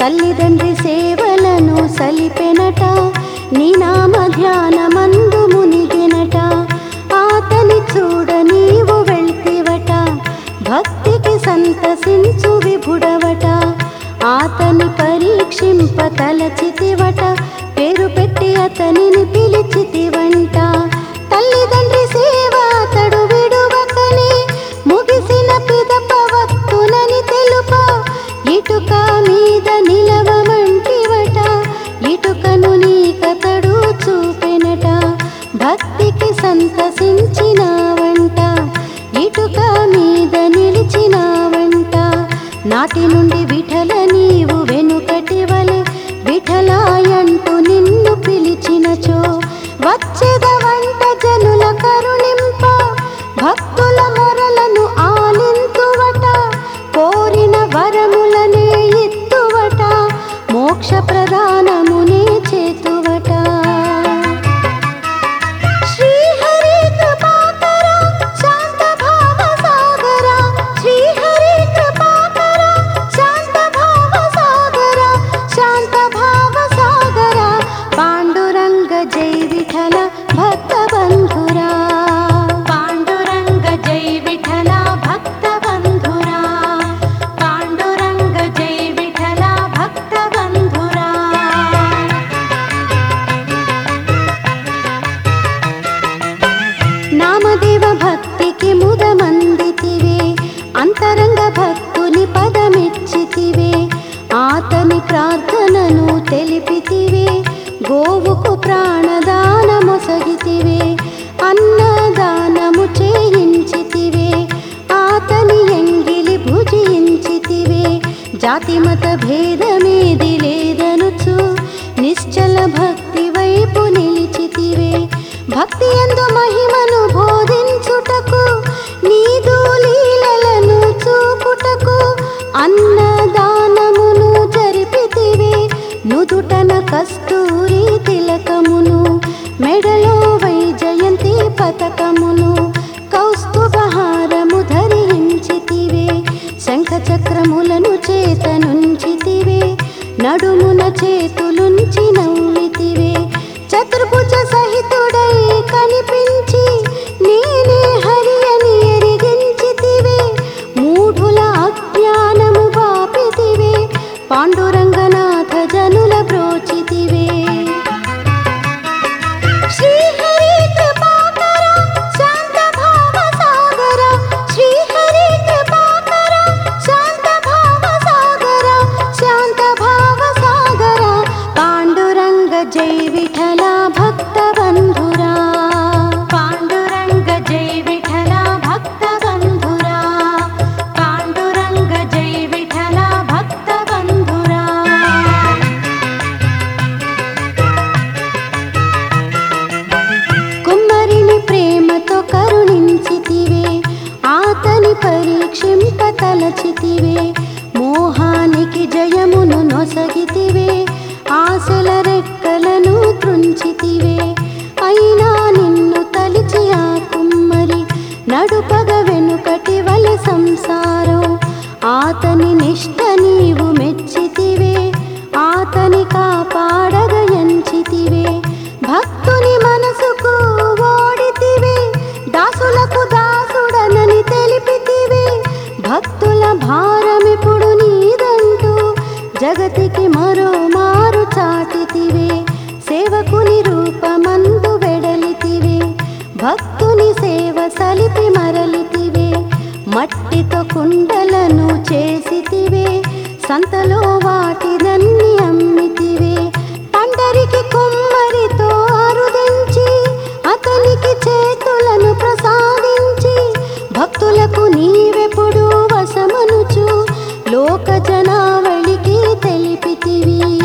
తల్లిదండ్రి సేవలను సలిపెనట నీ నామ ధ్యానమందు మునిగినట ఆతని చూడ నీవు వెళ్తివట భక్తికి సంతసించు విభుడవట ఆతని పరీక్షింప తలచితివట పేరు పెట్టి అతనిని పిలిచితివంట తల్లిదండ్రి సేవ అతడు విడువకనే ముగిసిన పిదప వత్తునని తెలుప ఇటుక మీద నిలవమంటివట ఇటుకను నీకతడు చూపెనట భక్తికి సంతసించినావంట ఇటుక మీద నిలిచినావంట నాటి నుండి విఠల నీవు వెనుకటి వలె విఠలాయంటూ నిన్ను పిలిచినచో వచ్చెదవంట జనుల కరుణింప భక్తుల మొరలను ఆలింతువట కోరిన వరములనే ఇత్తువట మోక్ష ప్రదానమునే చేతువట శ్రీహరి కృపాకర శాంత భావ సాగర శ్రీహరి కృపాకర శాంత భావ సాగర శాంత భావ సాగర పాండురంగ జై విఠల భక్త బంధురా పాండురంగ జై విఠల భక్త బంధురా పాండురంగ జై విఠల భక్త బంధురా నామదేవ భక్తికి ముదమందితివే అంతరంగ భక్తుని పదమెచ్చితివే ఆతని ప్రార్థనను తెలిపితివే గోవుకు ప్రాణదానమొసగితివే అన్నదానము చేయించితివే ఆతని ఎంగిలి భుజించితివే జాతి మత భేదమేది లేదనుచు నిశ్చల భక్తి వైపు నిలిచితివే భక్తి ఎందు మహిమను బోధించుటకు నీదు లీలలను చూపుటకు అన్నదానమును జరిపితివే నుదుటన కస్తూరి తిలకమును మెడలో వైజయంతి పతకమును కౌస్తుభహారము ధరించితివే శంఖ చక్రములను చేతనుంచితివే నడుమున చేతులుంచి నవ్వితివే చతుర్భుజ సహితుడై కనిపించి నేనే హరి అని ఎరిగించితివే మూఢుల అజ్ఞానము బాపితివే పాండురంగనాథ జనుల బ్రోచితివే శ్రీహరి కృపాకర శాంత భావ సాగర శ్రీహరి కృపాకర శాంత భావ సాగర శాంత భావ సాగర పాండురంగ జై విఠల భక్త బంధురా పాండురంగ జై విఠల భక్త బంధురా పాండురంగ జై విఠల భక్త బంధురా కుమ్మరిని ప్రేమతో కరుణించితివే ఆతని పరీక్షింప తలచితివే మోహానికి జయమును నొసగితివే ఆశల రెక్కలను త్రుంచితివే అయినా నిన్ను తలిచి ఆ కుమ్మరి నడుపగ వెనుకటి వలె సంసారం ఆతని నిష్ట నీవు మెచ్చితివే ఆతని కాపాడగ ఎంచితివే భక్తుని మనసుకు ఓడితివే దాసులకు దాసుడనని తెలిపితివే భక్తుల భారమిప్పుడు నీదంటూ జగతికి మరో మారు చాటితివే సేవకుని రూపమందు వెడలితివే భక్తుని సేవ సలిపి మరలితివే మట్టితో కుండలను చేసితివే సంతలో వాటినన్ని అమ్మితివే పండరికి కుమ్మరితో అరుదించి అతనికి చేతులను ప్రసాదించి భక్తులకు నీవెప్పుడు వశమనుచు లోక జనావళికి తెలిపితివి